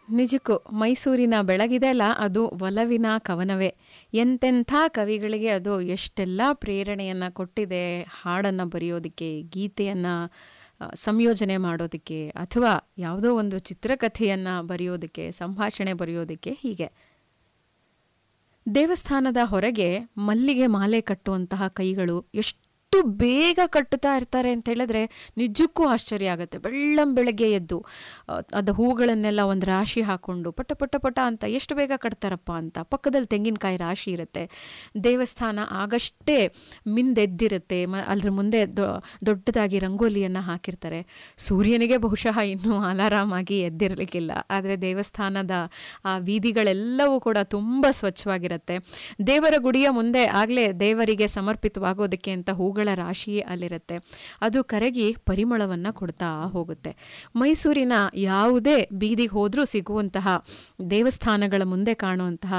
ನಿಜಕ್ಕೂ ಮೈಸೂರಿನ ಬೆಳಗಿದೆ ಅಲ್ಲ ಅದು ಒಲವಿನ ಕವನವೇ ಎಂತೆಂಥ ಕವಿಗಳಿಗೆ ಅದು ಎಷ್ಟೆಲ್ಲ ಪ್ರೇರಣೆಯನ್ನು ಕೊಟ್ಟಿದೆ ಹಾಡನ್ನು ಬರೆಯೋದಕ್ಕೆ ಗೀತೆಯನ್ನು ಸಂಯೋಜನೆ ಮಾಡೋದಕ್ಕೆ ಅಥವಾ ಯಾವುದೋ ಒಂದು ಚಿತ್ರಕಥೆಯನ್ನು ಬರೆಯೋದಕ್ಕೆ ಸಂಭಾಷಣೆ ಬರೆಯೋದಕ್ಕೆ ಹೀಗೆ ದೇವಸ್ಥಾನದ ಹೊರಗೆ ಮಲ್ಲಿಗೆ ಮಾಲೆ ಕಟ್ಟುವಂತಹ ಕೈಗಳು ಎಷ್ಟು ಬೇಗ ಕಟ್ಟುತ್ತಾ ಇರ್ತಾರೆ ಅಂತ ಹೇಳಿದ್ರೆ ನಿಜಕ್ಕೂ ಆಶ್ಚರ್ಯ ಆಗುತ್ತೆ ಬೆಳ್ಳಂ ಬೆಳಗ್ಗೆ ಎದ್ದು ಅದು ಹೂಗಳನ್ನೆಲ್ಲ ಒಂದು ರಾಶಿ ಹಾಕೊಂಡು ಪಟ ಪಟ ಪಟ ಅಂತ ಎಷ್ಟು ಬೇಗ ಕಟ್ತಾರಪ್ಪ ಅಂತ ಪಕ್ಕದಲ್ಲಿ ತೆಂಗಿನಕಾಯಿ ರಾಶಿ ಇರುತ್ತೆ ದೇವಸ್ಥಾನ ಆಗಷ್ಟೇ ಮಿಂದೆದ್ದಿರುತ್ತೆ ಮ ಅದ್ರ ಮುಂದೆ ದೊಡ್ಡದಾಗಿ ರಂಗೋಲಿಯನ್ನು ಹಾಕಿರ್ತಾರೆ ಸೂರ್ಯನಿಗೆ ಬಹುಶಃ ಇನ್ನೂ ಅಲಾರಾಮ್ ಆಗಿ ಎದ್ದಿರಲಿಕ್ಕಿಲ್ಲ ಆದರೆ ದೇವಸ್ಥಾನದ ಆ ಬೀದಿಗಳೆಲ್ಲವೂ ಕೂಡ ತುಂಬ ಸ್ವಚ್ಛವಾಗಿರುತ್ತೆ ದೇವರ ಗುಡಿಯ ಮುಂದೆ ಆಗಲೇ ದೇವರಿಗೆ ಸಮರ್ಪಿತವಾಗೋದಕ್ಕೆ ಅಂತ ಹೂಗಳ ರಾಶಿ ಅಲ್ಲಿರುತ್ತೆ ಅದು ಕರಗಿ ಪರಿಮಳವನ್ನು ಕೊಡ್ತಾ ಹೋಗುತ್ತೆ ಮೈಸೂರಿನ ಯಾವುದೇ ಬೀದಿಗೆ ಹೋದರೂ ಸಿಗುವಂತಹ ದೇವಸ್ಥಾನಗಳ ಮುಂದೆ ಕಾಣುವಂತಹ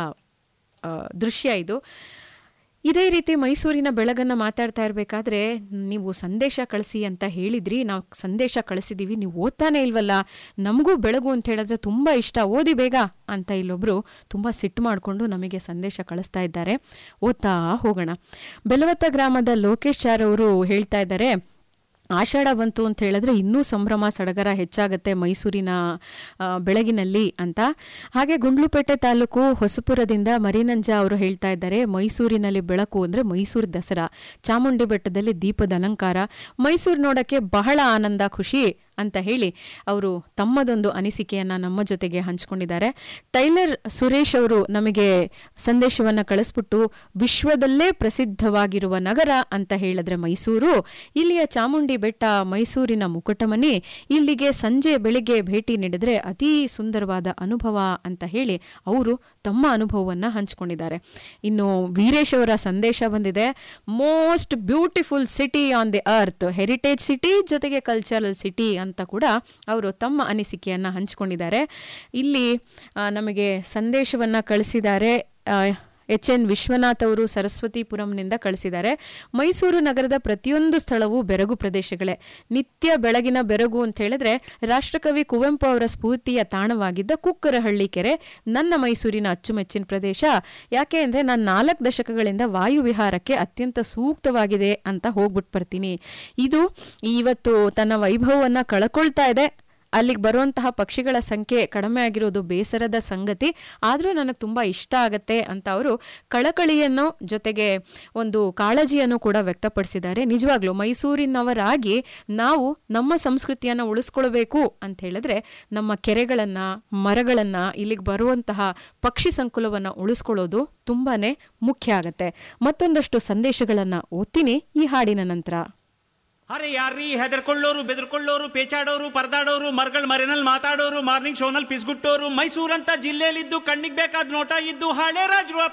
ದೃಶ್ಯ ಇದು ಇದೇ ರೀತಿ ಮೈಸೂರಿನ ಬೆಳಗನ್ನು ಮಾತಾಡ್ತಾ ಇರಬೇಕಾದ್ರೆ ನೀವು ಸಂದೇಶ ಕಳಿಸಿ ಅಂತ ಹೇಳಿದ್ರಿ ನಾವು ಸಂದೇಶ ಕಳಿಸಿದ್ದೀವಿ ನೀವು ಓದ್ತಾನೆ ಇಲ್ವಲ್ಲ ನಮಗೂ ಬೆಳಗು ಅಂತ ಹೇಳಿದ್ರೆ ತುಂಬ ಇಷ್ಟ ಓದಿ ಬೇಗ ಅಂತ ಇಲ್ಲೊಬ್ಬರು ತುಂಬ ಸಿಟ್ಟು ಮಾಡಿಕೊಂಡು ನಮಗೆ ಸಂದೇಶ ಕಳಿಸ್ತಾ ಇದ್ದಾರೆ ಓದ್ತಾ ಹೋಗೋಣ ಬೆಲವತ್ತ ಗ್ರಾಮದ ಲೋಕೇಶ್ ಚಾರ್ ಅವರು ಹೇಳ್ತಾ ಇದ್ದಾರೆ ಆಷಾಢ ಬಂತು ಅಂತ ಹೇಳಿದ್ರೆ ಇನ್ನೂ ಸಂಭ್ರಮ ಸಡಗರ ಹೆಚ್ಚಾಗುತ್ತೆ ಮೈಸೂರಿನ ಬೆಳಗಿನಲ್ಲಿ ಅಂತ ಹಾಗೆ ಗುಂಡ್ಲುಪೇಟೆ ತಾಲೂಕು ಹೊಸಪುರದಿಂದ ಮರಿನಂಜ ಅವರು ಹೇಳ್ತಾ ಇದ್ದಾರೆ ಮೈಸೂರಿನಲ್ಲಿ ಬೆಳಕು ಅಂದರೆ ಮೈಸೂರು ದಸರಾ ಚಾಮುಂಡಿ ಬೆಟ್ಟದಲ್ಲಿ ದೀಪದ ಅಲಂಕಾರ ಮೈಸೂರು ನೋಡೋಕ್ಕೆ ಬಹಳ ಆನಂದ ಖುಷಿ ಅಂತ ಹೇಳಿ ಅವರು ತಮ್ಮದೊಂದು ಅನಿಸಿಕೆಯನ್ನು ನಮ್ಮ ಜೊತೆಗೆ ಹಂಚಿಕೊಂಡಿದ್ದಾರೆ ಟೈಲರ್ ಸುರೇಶ್ ಅವರು ನಮಗೆ ಸಂದೇಶವನ್ನು ಕಳಿಸ್ಬಿಟ್ಟು ವಿಶ್ವದಲ್ಲೇ ಪ್ರಸಿದ್ಧವಾಗಿರುವ ನಗರ ಅಂತ ಹೇಳಿದ್ರೆ ಮೈಸೂರು ಇಲ್ಲಿಯ ಚಾಮುಂಡಿ ಬೆಟ್ಟ ಮೈಸೂರಿನ ಮುಕುಟಮಣಿ ಇಲ್ಲಿಗೆ ಸಂಜೆ ಬೆಳಿಗ್ಗೆ ಭೇಟಿ ನೀಡಿದ್ರೆ ಅತೀ ಸುಂದರವಾದ ಅನುಭವ ಅಂತ ಹೇಳಿ ಅವರು ತಮ್ಮ ಅನುಭವವನ್ನು ಹಂಚಿಕೊಂಡಿದ್ದಾರೆ ಇನ್ನು ವೀರೇಶ್ ಅವರ ಸಂದೇಶ ಬಂದಿದೆ most beautiful city on the earth heritage city ಜೊತೆಗೆ ಕಲ್ಚರಲ್ ಸಿಟಿ ಅಂತ ಕೂಡ ಅವರು ತಮ್ಮ ಅನಿಸಿಕೆಯನ್ನು ಹಂಚಿಕೊಂಡಿದ್ದಾರೆ ಇಲ್ಲಿ ನಮಗೆ ಸಂದೇಶವನ್ನು ಕಳಿಸಿದ್ದಾರೆ ಎಚ್ ಎನ್ ವಿಶ್ವನಾಥ್ ಅವರು ಸರಸ್ವತಿಪುರಂನಿಂದ ಕಳಿಸಿದ್ದಾರೆ ಮೈಸೂರು ನಗರದ ಪ್ರತಿಯೊಂದು ಸ್ಥಳವೂ ಬೆರಗು ಪ್ರದೇಶಗಳೇ ನಿತ್ಯ ಬೆಳಗಿನ ಬೆರಗು ಅಂತ ಹೇಳಿದ್ರೆ ರಾಷ್ಟ್ರಕವಿ ಕುವೆಂಪು ಅವರ ಸ್ಫೂರ್ತಿಯ ತಾಣವಾಗಿದ್ದ ಕುಕ್ಕರಹಳ್ಳಿ ಕೆರೆ ನನ್ನ ಮೈಸೂರಿನ ಅಚ್ಚುಮೆಚ್ಚಿನ ಪ್ರದೇಶ ಯಾಕೆ ಅಂದರೆ ನಾನು ನಾಲ್ಕು ದಶಕಗಳಿಂದ ವಾಯು ವಿಹಾರಕ್ಕೆ ಅತ್ಯಂತ ಸೂಕ್ತವಾಗಿದೆ ಅಂತ ಹೋಗ್ಬಿಟ್ಟು ಬರ್ತೀನಿ ಇದು ಇವತ್ತು ತನ್ನ ವೈಭವವನ್ನು ಕಳ್ಕೊಳ್ತಾ ಇದೆ ಅಲ್ಲಿಗೆ ಬರುವಂತಹ ಪಕ್ಷಿಗಳ ಸಂಖ್ಯೆ ಕಡಿಮೆ ಆಗಿರೋದು ಬೇಸರದ ಸಂಗತಿ ಆದರೂ ನನಗೆ ತುಂಬ ಇಷ್ಟ ಆಗತ್ತೆ ಅಂತ ಅವರು ಕಳಕಳಿಯನ್ನು ಜೊತೆಗೆ ಒಂದು ಕಾಳಜಿಯನ್ನು ಕೂಡ ವ್ಯಕ್ತಪಡಿಸಿದ್ದಾರೆ ನಿಜವಾಗ್ಲೂ ಮೈಸೂರಿನವರಾಗಿ ನಾವು ನಮ್ಮ ಸಂಸ್ಕೃತಿಯನ್ನು ಉಳಿಸ್ಕೊಳ್ಬೇಕು ಅಂತ ಹೇಳಿದ್ರೆ ನಮ್ಮ ಕೆರೆಗಳನ್ನು ಮರಗಳನ್ನು ಇಲ್ಲಿಗೆ ಬರುವಂತಹ ಪಕ್ಷಿ ಸಂಕುಲವನ್ನು ಉಳಿಸ್ಕೊಳ್ಳೋದು ತುಂಬಾ ಮುಖ್ಯ ಆಗತ್ತೆ ಮತ್ತೊಂದಷ್ಟು ಸಂದೇಶಗಳನ್ನು ಓದ್ತೀನಿ ಈ ಹಾಡಿನ ನಂತರ ಅರೆ ಯಾರ್ರೀ ಹೆದರ್ಕೊಳ್ಳೋರು ಬೆದರ್ಕೊಳ್ಳೋರು ಪೇಚಾಡೋರು ಪರದಾಡೋರು ಮರ್ಗಳ ಮರೆನಲ್ಲಿ ಮಾತಾಡೋರು ಮಾರ್ನಿಂಗ್ ಶೋನಲ್ಲಿ ಪಿಸ್ಗುಟ್ಟೋರು ಮೈಸೂರಂತ ಜಿಲ್ಲೆಯಲ್ಲಿದ್ದು ಕಣ್ಣಿಗೆ ಬೇಕಾದ ನೋಟ ಇದ್ದು ಹಳೆ ರಾಜರು